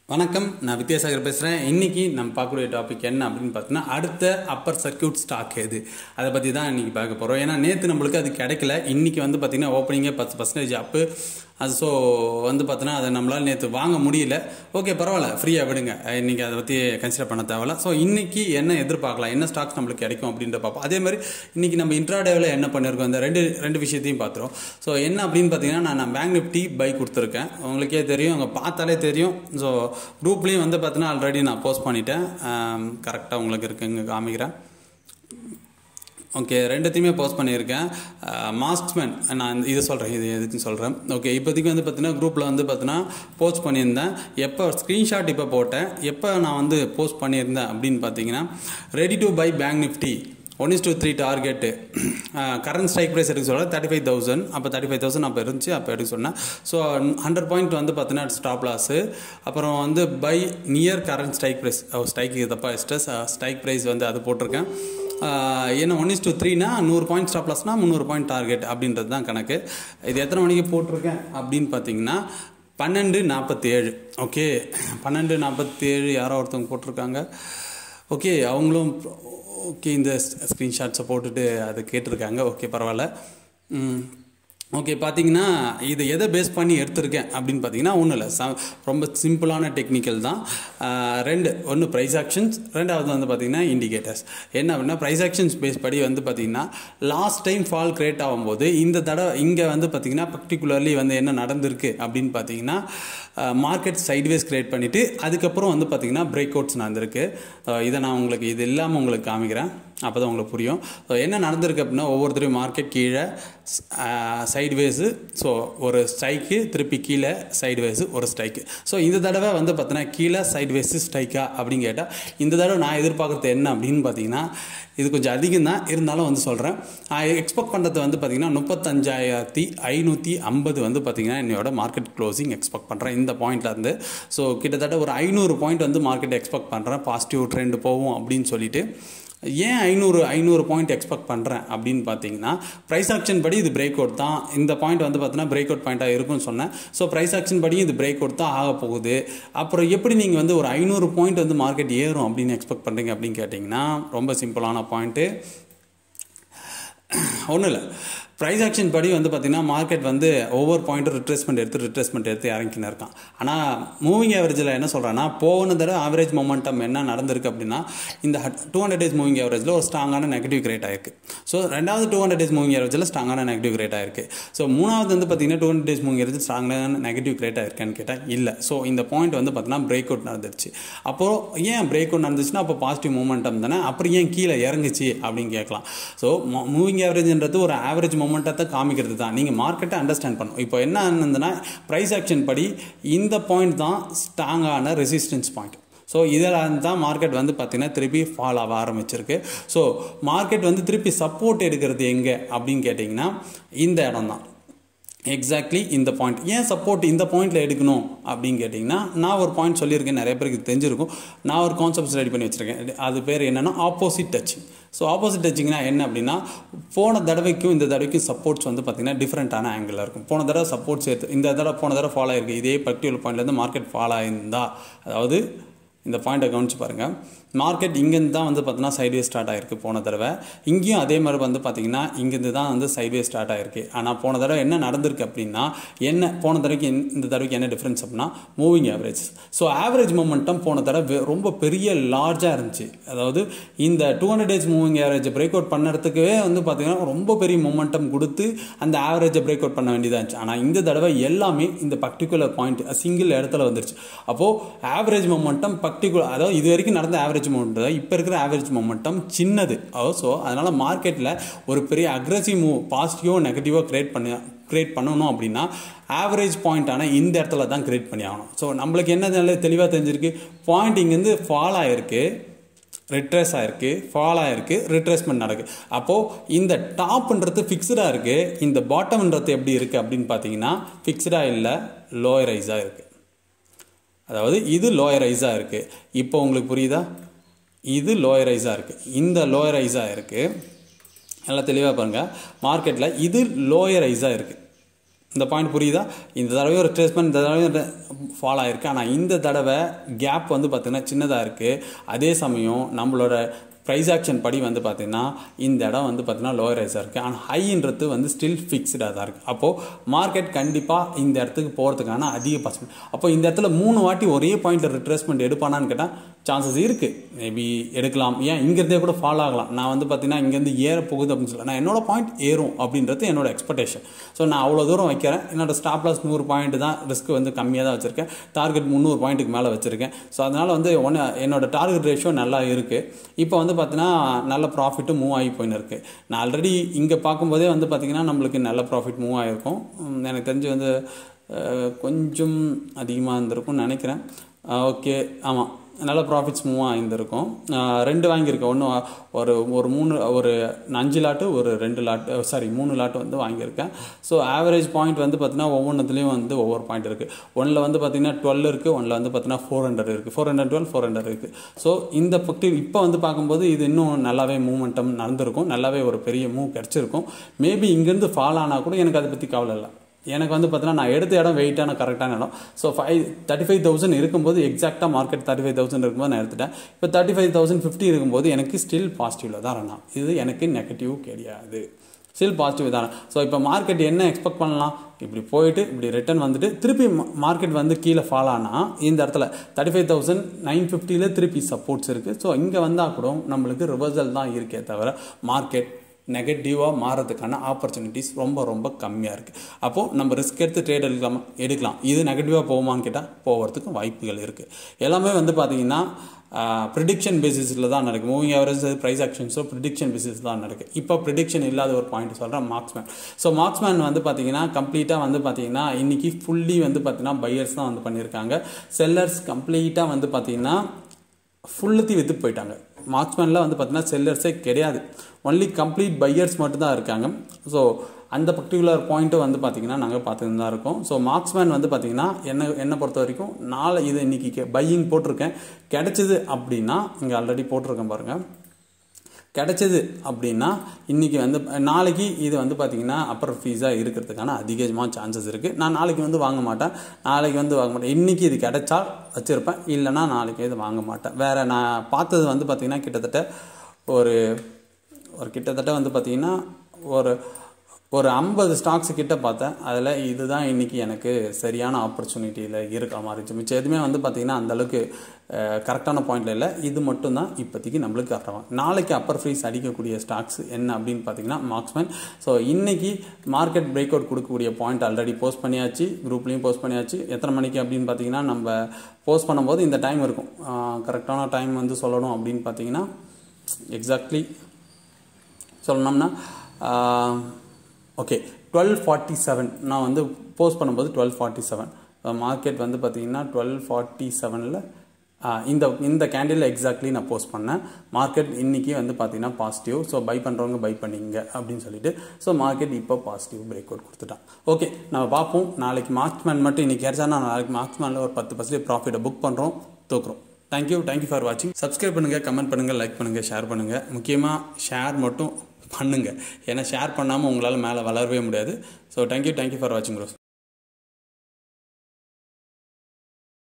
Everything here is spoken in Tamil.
வணக்கம் நான் வித்யாசாகர் பேசுகிறேன் இன்னைக்கு நம்ம பார்க்கக்கூடிய டாபிக் என்ன அப்படின்னு பார்த்தீங்கன்னா அடுத்த அப்பர் சர்க்கியூட் ஸ்டாக் எது அதை பற்றி தான் இன்னைக்கு பார்க்க போகிறோம் ஏன்னா நேற்று நம்மளுக்கு அது கிடைக்கல இன்னைக்கு வந்து பார்த்தீங்கன்னா ஓப்பனிங்கே பத்து பர்சன்டேஜ் அப்பு அது ஸோ வந்து பார்த்தோன்னா அதை நம்மளால் நேற்று வாங்க முடியல ஓகே பரவாயில்ல ஃப்ரீயாக விடுங்க இன்றைக்கி அதை பற்றி கன்சிடர் பண்ண தேவையில்ல ஸோ இன்றைக்கி என்ன எதிர்பார்க்கலாம் என்ன ஸ்டாக்ஸ் நம்மளுக்கு கிடைக்கும் அப்படின்ற பார்ப்போம் அதே மாதிரி இன்றைக்கி நம்ம இன்ட்ராடேவில் என்ன பண்ணியிருக்கோம் இந்த ரெண்டு ரெண்டு விஷயத்தையும் பார்த்துரும் ஸோ என்ன அப்படின்னு பார்த்தீங்கன்னா நான் நான் பேங்க் நிஃப்டி பை கொடுத்துருக்கேன் உங்களுக்கே தெரியும் அங்கே பார்த்தாலே தெரியும் ஸோ குரூப்லேயும் வந்து பார்த்தீங்கன்னா ஆல்ரெடி நான் போஸ்ட் பண்ணிட்டேன் கரெக்டாக உங்களுக்கு இருக்குங்க காமிக்கிறேன் ஓகே ரெண்டுத்தையுமே போஸ்ட் பண்ணியிருக்கேன் மாஸ்க்மேன் நான் இது சொல்கிறேன் இது எதுக்குன்னு சொல்கிறேன் ஓகே இப்போதைக்கு வந்து பார்த்தீங்கன்னா குரூப்பில் வந்து பார்த்தீங்கன்னா போஸ்ட் பண்ணியிருந்தேன் எப்போ ஸ்க்ரீன்ஷாட் இப்போ போட்டேன் எப்போ நான் வந்து போஸ்ட் பண்ணியிருந்தேன் அப்படின்னு பார்த்தீங்கன்னா ready to buy bank Nifty one is to three target current strike price எடுக்க சொல்ல தேர்ட்டி ஃபைவ் தௌசண்ட் அப்போ தேர்ட்டி ஃபைவ் தௌசண்ட் அப்போ இருந்துச்சு அப்போ எடுக்க சொன்னேன் ஸோ ஹண்ட்ரட் பாயிண்ட் வந்து பார்த்தீங்கன்னா ஸ்டாப் லாஸு அப்புறம் வந்து buy near current strike price strike தப்பா ஸ்ட்ரெஸ் ஸ்ட்ரைக் ப்ரைஸ் வந்து அது போட்டிருக்கேன் ஏன்னா ஒன் இஸ் டூ த்ரீனா நூறு பாயிண்ட் ஸ்டாப் லாஸ்னா முந்நூறு பாயிண்ட் டார்கெட் அப்படின்றது தான் கணக்கு இது எத்தனை மணிக்கு போட்டிருக்கேன் அப்படின்னு பார்த்தீங்கன்னா பன்னெண்டு நாற்பத்தி ஏழு ஓகே பன்னெண்டு நாற்பத்தி ஏழு யாரோ ஒருத்தவங்க போட்டிருக்காங்க ஓகே அவங்களும் ஓகே இந்த ஸ்க்ரீன்ஷாட்ஸை போட்டுட்டு அதை கேட்டிருக்காங்க ஓகே பரவாயில்ல ஓகே பார்த்தீங்கன்னா இது எதை பேஸ் பண்ணி எடுத்திருக்கேன் அப்படின்னு பார்த்தீங்கன்னா ஒன்றும் இல்லை ச ரொம்ப சிம்பிளான டெக்னிக்கல் தான் ரெண்டு ஒன்று ப்ரைஸ் ஆக்ஷன்ஸ் ரெண்டாவது வந்து பார்த்தீங்கன்னா இண்டிகேட்டர்ஸ் என்ன அப்படின்னா ப்ரைஸ் ஆக்ஷன்ஸ் பேஸ் படி வந்து பார்த்தீங்கன்னா லாஸ்ட் டைம் ஃபால் கிரியேட் ஆகும்போது இந்த தடவை இங்கே வந்து பார்த்தீங்கன்னா பர்டிகுலர்லி வந்து என்ன நடந்திருக்கு அப்படின்னு பார்த்தீங்கன்னா மார்க்கெட் சைட்வேஸ் கிரியேட் பண்ணிவிட்டு அதுக்கப்புறம் வந்து பார்த்தீங்கன்னா பிரேக் அவுட்ஸ் நடந்திருக்கு இதை நான் உங்களுக்கு இது இல்லாமல் உங்களுக்கு காமிக்கிறேன் அப்போ தான் உங்களுக்கு புரியும் ஸோ என்ன நடந்திருக்கு அப்படின்னா ஒவ்வொருத்தரையும் மார்க்கெட் கீழே சைட்வேஸு ஸோ ஒரு ஸ்ட்ரைக்கு திருப்பி கீழே சைட்வேஸு ஒரு ஸ்ட்ரைக்கு ஸோ இந்த தடவை வந்து பார்த்தீங்கன்னா கீழே சைட்வேஸு ஸ்ட்ரைக்கா அப்படின்னு கேட்டால் இந்த தடவை நான் எதிர்பார்க்குறது என்ன அப்படின்னு பார்த்தீங்கன்னா இது கொஞ்சம் அதிகம் தான் இருந்தாலும் வந்து சொல்கிறேன் எக்ஸ்பெக்ட் பண்ணுறது வந்து பார்த்திங்கன்னா முப்பத்தஞ்சாயிரத்தி ஐநூற்றி ஐம்பது வந்து பார்த்திங்கன்னா என்னோட மார்க்கெட் க்ளோசிங் எக்ஸ்பெக்ட் பண்ணுறேன் இந்த பாயிண்ட்லேருந்து ஸோ கிட்டத்தட்ட ஒரு ஐநூறு பாயிண்ட் வந்து மார்க்கெட் எக்ஸ்பெக்ட் பண்ணுறேன் பாசிட்டிவ் ட்ரெண்ட் போகும் அப்படின்னு சொல்லிட்டு ஏன் ஐநூறு ஐநூறு பாயிண்ட் எக்ஸ்பெக்ட் பண்ணுறேன் அப்படின்னு பார்த்தீங்கன்னா ப்ரைஸ் ஆக்ஷன் படி இது பிரேக் அவுட் தான் இந்த பாயிண்ட் வந்து பார்த்தீங்கன்னா பிரேக் அவுட் பாயிண்ட்டாக இருக்கும்னு சொன்னேன் ஸோ ப்ரைஸ் ஆக்ஷன் படியும் இது பிரேக் அவுட் தான் ஆக போகுது அப்புறம் எப்படி நீங்கள் வந்து ஒரு ஐநூறு பாயிண்ட் வந்து மார்க்கெட் ஏறும் அப்படின்னு எக்ஸ்பெக்ட் பண்ணுறீங்க அப்படின்னு கேட்டிங்கன்னா ரொம்ப சிம்பிளான பாயிண்ட்டு ஒன்றும் இல்லை ப்ரைஸ் ஆக்ஷன் படி வந்து பார்த்திங்கன்னா மார்க்கெட் வந்து ஒவ்வொரு பாயிண்ட்டும் ரிட்ரேஸ்மெண்ட் எடுத்து ரிட்ரேஸ்மெண்ட் எடுத்து இறங்கின்னு இருக்கான் ஆனால் மூவிங் ஆவரேஜில் என்ன சொல்கிறேன்னா போன தடவை ஆவரேஜ் மொமெண்டம் என்ன நடந்திருக்கு அப்படின்னா இந்த டூ ஹண்ட்ரட் டேஸ் மூவிங் ஆவரேஜில் ஒரு ஸ்ட்ராங்கான நெகட்டிவ் கிரேட் ஆயிருக்கு ஸோ ரெண்டாவது டூ ஹண்ட்ரட் டேஸ் மூவிங் ஆவரேஜில் ஸ்ட்ராங்கான நெகட்டிவ் கிரேட் ஆயிருக்கு ஸோ மூணாவது வந்து பார்த்திங்கன்னா two hundred days moving average ஸ்ட்ராங்கான நெகட்டிவ் கிரேட் ஆயிருக்கான்னு கேட்டால் இல்லை ஸோ இந்த பாயிண்ட் வந்து பார்த்தீங்கன்னா பிரேக் அவுட் நடந்துருச்சு அப்போது ஏன் பிரேக் அவுட் நடந்துச்சுன்னா அப்போ பாசிட்டிவ் மூமெண்டம் தானே அப்புறம் ஏன் கீழே இறங்குச்சு அப்படின்னு கேட்கலாம் ஸோ மூவிங் ஆவரேஜ்ன்றது ஒரு ஆவரேஜ் மொமெண்டத்தை காமிக்கிறது தான் நீங்கள் மார்க்கெட்டை அண்டர்ஸ்டாண்ட் பண்ணும் இப்போ என்ன ஆனதுன்னா ப்ரைஸ் ஆக்ஷன் படி இந்த பாயிண்ட் தான் ஸ்ட்ராங்கான ரெசிஸ்டன்ஸ் பாயிண்ட் ஸோ இதில் தான் மார்க்கெட் வந்து பார்த்திங்கன்னா திருப்பி ஃபால் ஆக ஆரம்பிச்சிருக்கு ஸோ மார்க்கெட் வந்து திருப்பி சப்போர்ட் எடுக்கிறது எங்கே அப்படின்னு கேட்டிங்கன்னா இந்த இடம் தான் எக்ஸாக்ட்லி இந்த பாயிண்ட் ஏன் சப்போர்ட் இந்த பாயிண்டில் எடுக்கணும் அப்படின்னு கேட்டிங்கன்னா நான் ஒரு பாயிண்ட் சொல்லியிருக்கேன் நிறைய பேருக்கு தெரிஞ்சிருக்கும் நான் ஒரு கான்செப்ட்ஸ் ரெடி பண்ணி வச்சுருக்கேன் அது பேர் என்னென்னா ஆப்போசிட் டச்சிங் ஸோ ஆப்போசிட் டச்சிங்னா என்ன அப்படின்னா போன தடவைக்கும் இந்த தடவைக்கும் சப்போர்ட்ஸ் வந்து பார்த்திங்கன்னா டிஃப்ரெண்ட்டான ஆங்கிளில் இருக்கும் போன தடவை சப்போர்ட்ஸ் எடுத்து இந்த தடவை போன தடவை ஃபாலோ ஆயிருக்கு இதே பர்டிகுலர் பாயிண்ட்லேருந்து மார்க்கெட் ஃபாலோ ஆயிருந்தா அதாவது இந்த பாயிண்ட்டை கவனித்து பாருங்கள் மார்க்கெட் இங்கேருந்து தான் வந்து பார்த்தீங்கன்னா சைட்வே ஸ்டார்ட் ஆகிருக்கு போன தடவை இங்கேயும் அதே மாதிரி வந்து பார்த்தீங்கன்னா இங்கேருந்து தான் வந்து சைட்வே ஸ்டார்ட் ஆகிருக்கு ஆனால் போன தடவை என்ன நடந்திருக்கு அப்படின்னா என்ன போன தடவைக்கு இந்த தடவைக்கு என்ன டிஃப்ரென்ஸ் அப்படின்னா moving average so average momentum போன தடவை ரொம்ப பெரிய லார்ஜாக இருந்துச்சு அதாவது இந்த டூ ஹண்ட்ரட் டேஸ் மூவிங் ஆவரேஜை பிரேக் அவுட் பண்ணுறதுக்கே வந்து பார்த்தீங்கன்னா ரொம்ப பெரிய மொமெண்டம் கொடுத்து அந்த ஆவரேஜை பிரேக் அவுட் பண்ண வேண்டியதாக இருந்துச்சு ஆனால் இந்த தடவை எல்லாமே இந்த பர்டிகுலர் பாயிண்ட் சிங்கிள் இடத்துல வந்துருச்சு அப்போது ஆவரேஜ் மொமெண்டம் பர்டிகுலர் அதாவது இது வரைக்கும் நடந்த ஆவரேஜ் மொமெண்டம் இப்போ இருக்கிற ஆவரேஜ் மொமெண்டம் சின்னது ஸோ அதனால் மார்க்கெட்டில் ஒரு பெரிய அக்ரஸிவ் மூவ் பாசிட்டிவோ நெகட்டிவோ கிரியேட் பண்ணி கிரியேட் பண்ணணும் அப்படின்னா ஆவரேஜ் பாயிண்டான இந்த இடத்துல தான் கிரியேட் பண்ணி ஆகணும் ஸோ நம்மளுக்கு என்ன நல்ல தெளிவாக தெரிஞ்சிருக்கு பாயிண்ட் இங்கேருந்து ஃபால் ஆகிருக்கு ரிட்ரேஸ் ஆகிருக்கு ஃபால் ஆகிருக்கு ரிட்ரேஸ்மெண்ட் நடக்குது அப்போது இந்த டாப்ன்றது ஃபிக்ஸ்டாக இருக்குது இந்த பாட்டம்ன்றது எப்படி இருக்குது அப்படின்னு பார்த்தீங்கன்னா ஃபிக்ஸ்டாக இல்லை லோயரைஸாக இருக்குது அதாவது இது லோயரைஸாக இருக்குது இப்போ உங்களுக்கு புரியுதா இது லோயரைஸாக இருக்குது இந்த லோயரைஸாக இருக்குது நல்லா தெளிவாக பாருங்கள் மார்க்கெட்டில் இது லோயரைஸாக இருக்குது இந்த பாயிண்ட் புரியுதா இந்த தடவையும் ரிட்ரேஸ்மெண்ட் இந்த தடவையும் ஃபால் ஆயிருக்கு ஆனால் இந்த தடவை கேப் வந்து பார்த்திங்கன்னா சின்னதாக இருக்குது அதே சமயம் நம்மளோட ப்ரைஸ் ஆக்ஷன் படி வந்து பார்த்திங்கன்னா இந்த இடம் வந்து பார்த்திங்கன்னா லோவர் ரைஸாக இருக்குது ஆனால் ஹைன்றது வந்து ஸ்டில் ஃபிக்ஸ்டாக தான் இருக்குது அப்போது மார்க்கெட் கண்டிப்பாக இந்த இடத்துக்கு போகிறதுக்கான அதிக பாசிபிள் அப்போ இந்த இடத்துல மூணு வாட்டி ஒரே பாயிண்ட் ரிட்ரேஸ்மெண்ட் எடுப்பானான்னு கேட்டால் சான்சஸ் இருக்குது மேபி எடுக்கலாம் ஏன் இங்கேருந்தே கூட ஃபால் ஆகலாம் நான் வந்து பார்த்தீங்கன்னா இங்கேருந்து ஏற போகுது அப்படின்னு சொல்லலாம் நான் என்னோட பாயிண்ட் ஏறும் அப்படின்றது என்னோட எக்ஸ்பெக்டேஷன் ஸோ நான் அவ்வளோ தூரம் வைக்கிறேன் என்னோட ஸ்டாப் லாஸ் நூறு பாயிண்ட் தான் ரிஸ்க் வந்து கம்மியாக தான் வச்சுருக்கேன் டார்கெட் முந்நூறு பாயிண்ட்டுக்கு மேலே வச்சுருக்கேன் ஸோ அதனால் வந்து ஒன்று என்னோட டார்கெட் ரேஷியோ நல்லா இருக்குது இப்போ வந்து பார்த்தீங்கன்னா நல்ல ப்ராஃபிட்டும் மூவ் ஆகி போயின்னு இருக்குது நான் ஆல்ரெடி இங்கே பார்க்கும்போதே வந்து பார்த்திங்கன்னா நம்மளுக்கு நல்ல ப்ராஃபிட் மூவ் ஆகிருக்கும் எனக்கு தெரிஞ்சு வந்து கொஞ்சம் அதிகமாக இருந்திருக்கும்னு நினைக்கிறேன் ஓகே ஆமாம் நல்ல ப்ராஃபிட்ஸ் மூவ் ஆகியிருந்திருக்கும் ரெண்டு வாங்கியிருக்கேன் ஒன்று ஒரு ஒரு மூணு ஒரு அஞ்சு லாட்டு ஒரு ரெண்டு லாட்டு சாரி மூணு லாட்டு வந்து வாங்கியிருக்கேன் ஸோ ஆவரேஜ் பாயிண்ட் வந்து பார்த்தீங்கன்னா ஒவ்வொன்றுத்துலேயும் வந்து ஒவ்வொரு பாயிண்ட் இருக்குது ஒன்றில் வந்து பார்த்தீங்கன்னா டுவெல் இருக்குது ஒன்றில் வந்து பார்த்தீங்கன்னா ஃபோர் ஹண்ட்ரட் இருக்குது four hundred twelve four hundred இருக்குது ஸோ இந்த பக்தி இப்போ வந்து பார்க்கும்போது இது இன்னும் நல்லாவே மூமெண்டம் நடந்திருக்கும் நல்லாவே ஒரு பெரிய மூவ் கிடச்சிருக்கும் மேபி இங்கேருந்து ஃபால் ஆனால் கூட எனக்கு அதை பற்றி கவலை இல்லை எனக்கு வந்து பார்த்தீங்கன்னா நான் எடுத்த இடம் வெயிட்டான கரெக்டான இடம் so five thirty five thousand இருக்கும்போது எக்ஸாக்டாக மார்க்கெட் தேர்ட்டி ஃபைவ் தௌசண்ட் இருக்கும்போது நான் எடுத்துட்டேன் இப்போ தேர்ட்டி ஃபைவ் தௌசண்ட் ஃபிஃப்டி இருக்கும்போது எனக்கு ஸ்டில் பாசிட்டிவில் தான் ரன் ஆகும் இது எனக்கு நெகட்டிவ் கிடையாது ஸ்டில் பாசிட்டிவ் தானே ஸோ இப்போ மார்க்கெட் என்ன எக்ஸ்பெக்ட் பண்ணலாம் இப்படி போயிட்டு இப்படி ரிட்டர்ன் வந்துட்டு திருப்பி மார்க்கெட் வந்து கீழே ஃபால் ஆனால் இந்த இடத்துல தேர்ட்டி ஃபைவ் தௌசண்ட் நைன் ஃபிஃப்டியில் திருப்பி சப்போர்ட்ஸ் இருக்குது ஸோ இங்கே வந்தால் கூட நம்மளுக்கு ரிவர்சல் தான் இருக்கே தவிர மார்க்கெட் நெகட்டிவாக மாறதுக்கான ஆப்பர்ச்சுனிட்டிஸ் ரொம்ப ரொம்ப கம்மியாக இருக்குது அப்போது நம்ம ரிஸ்க் எடுத்து ட்ரேட் எடுக்கலாமா எடுக்கலாம் இது நெகட்டிவாக போகுமான்னு கேட்டால் போகிறதுக்கு வாய்ப்புகள் இருக்குது எல்லாமே வந்து பார்த்தீங்கன்னா ப்ரிடிக்ஷன் பேசிஸில் தான் நடக்கும் moving average price action so prediction basis தான் நடக்குது இப்போ ப்ரிடிக்ஷன் இல்லாத ஒரு பாயிண்ட் சொல்கிறேன் மார்க்ஸ்மேன் ஸோ மார்க்ஸ்மேன் வந்து பார்த்தீங்கன்னா கம்ப்ளீட்டாக வந்து பார்த்தீங்கன்னா இன்றைக்கி ஃபுல்லி வந்து பார்த்தீங்கன்னா பையர்ஸ் தான் வந்து பண்ணியிருக்காங்க செல்லர்ஸ் கம்ப்ளீட்டாக வந்து பார்த்தீங்கன்னா ஃபுல்லுத்தி விற்று போயிட்டாங்க மார்க்ஸ்மேனில் வந்து பார்த்தீங்கன்னா செல்லர்ஸே கிடையாது ஒன்லி கம்ப்ளீட் பையர்ஸ் மட்டும்தான் இருக்காங்க ஸோ அந்த பர்டிகுலர் பாயிண்ட்டு வந்து பார்த்திங்கன்னா நாங்கள் பார்த்துட்டு தான் இருக்கோம் ஸோ மார்க்ஸ்மேன் வந்து பார்த்திங்கன்னா என்ன என்னை பொறுத்த வரைக்கும் நாளை இது இன்றைக்கி பையிங் போட்டிருக்கேன் கிடைச்சிது அப்படின்னா இங்கே ஆல்ரெடி போட்டிருக்கேன் பாருங்கள் கிடைச்சது அப்படின்னா இன்றைக்கி வந்து நாளைக்கு இது வந்து பார்த்திங்கன்னா அப்பர் ஃபீஸாக இருக்கிறதுக்கான அதிகமாக சான்சஸ் இருக்குது நான் நாளைக்கு வந்து வாங்க மாட்டேன் நாளைக்கு வந்து வாங்க மாட்டேன் இன்றைக்கி இது கிடைச்சா வச்சுருப்பேன் இல்லைனா நாளைக்கு இது வாங்க மாட்டேன் வேறு நான் பார்த்தது வந்து பார்த்திங்கன்னா கிட்டத்தட்ட ஒரு ஒரு கிட்டத்தட்ட வந்து பார்த்திங்கன்னா ஒரு ஒரு ஐம்பது ஸ்டாக்ஸ் கிட்ட பார்த்தேன் அதில் இதுதான் இன்றைக்கி எனக்கு சரியான ஆப்பர்ச்சுனிட்டியில் இருக்கிற மாதிரி இருந்துச்சு மிச்சம் எதுவுமே வந்து பார்த்திங்கன்னா அந்தளவுக்கு கரெக்டான பாயிண்டில் இல்லை இது மட்டும்தான் இப்போதைக்கு நம்மளுக்கு கரெக்டாகும் நாளைக்கு அப்பர் ஃப்ரீஸ் அடிக்கக்கூடிய ஸ்டாக்ஸ் என்ன அப்படின்னு பார்த்தீங்கன்னா மார்க்ஸ்மேன் ஸோ இன்றைக்கி மார்க்கெட் பிரேக் அவுட் கொடுக்கக்கூடிய பாயிண்ட் ஆல்ரெடி போஸ்ட் பண்ணியாச்சு குரூப்லேயும் போஸ்ட் பண்ணியாச்சு எத்தனை மணிக்கு அப்படின்னு பார்த்தீங்கன்னா நம்ம போஸ்ட் பண்ணும்போது இந்த டைம் இருக்கும் கரெக்டான டைம் வந்து சொல்லணும் அப்படின்னு பார்த்தீங்கன்னா எக்ஸாக்ட்லி சொல்லணும்னா ஓகே டுவெல் ஃபார்ட்டி செவன் நான் வந்து போஸ்ட் பண்ணும்போது டுவெல் ஃபார்ட்டி செவன் மார்க்கெட் வந்து பார்த்தீங்கன்னா டுவெல் ஃபார்ட்டி செவனில் இந்த இந்த கேண்டில் எக்ஸாக்ட்லி நான் போஸ்ட் பண்ணேன் மார்க்கெட் இன்றைக்கி வந்து பார்த்தீங்கன்னா பாசிட்டிவ் ஸோ பை பண்ணுறவங்க பை பண்ணிங்க அப்படின்னு சொல்லிட்டு ஸோ மார்க்கெட் இப்போ பாசிட்டிவ் பிரேக் அவுட் கொடுத்துட்டான் ஓகே நம்ம பார்ப்போம் நாளைக்கு மார்க்ஸ்மேன் மட்டும் இன்றைக்கி கிடைச்சா நாளைக்கு மார்க்ஸ்மேனில் ஒரு பத்து பர்சன்டேஜ் ப்ராஃபிட்டை புக் பண்ணுறோம் தூக்குறோம் தேங்க்யூ தேங்க்யூ ஃபார் வாட்சிங் சப்ஸ்கிரைப் பண்ணுங்கள் கமெண்ட் பண்ணுங்கள் லைக் பண்ணுங்கள் ஷேர் பண்ணுங்கள் முக்கியமாக ஷேர் மட்டும் பண்ணுங்கள் ஏன்னா ஷேர் பண்ணாமல் உங்களால் மேலே வளரவே முடியாது ஸோ தேங்க்யூ தேங்க்யூ ஃபார் வாட்சிங் ப்ரோஸ்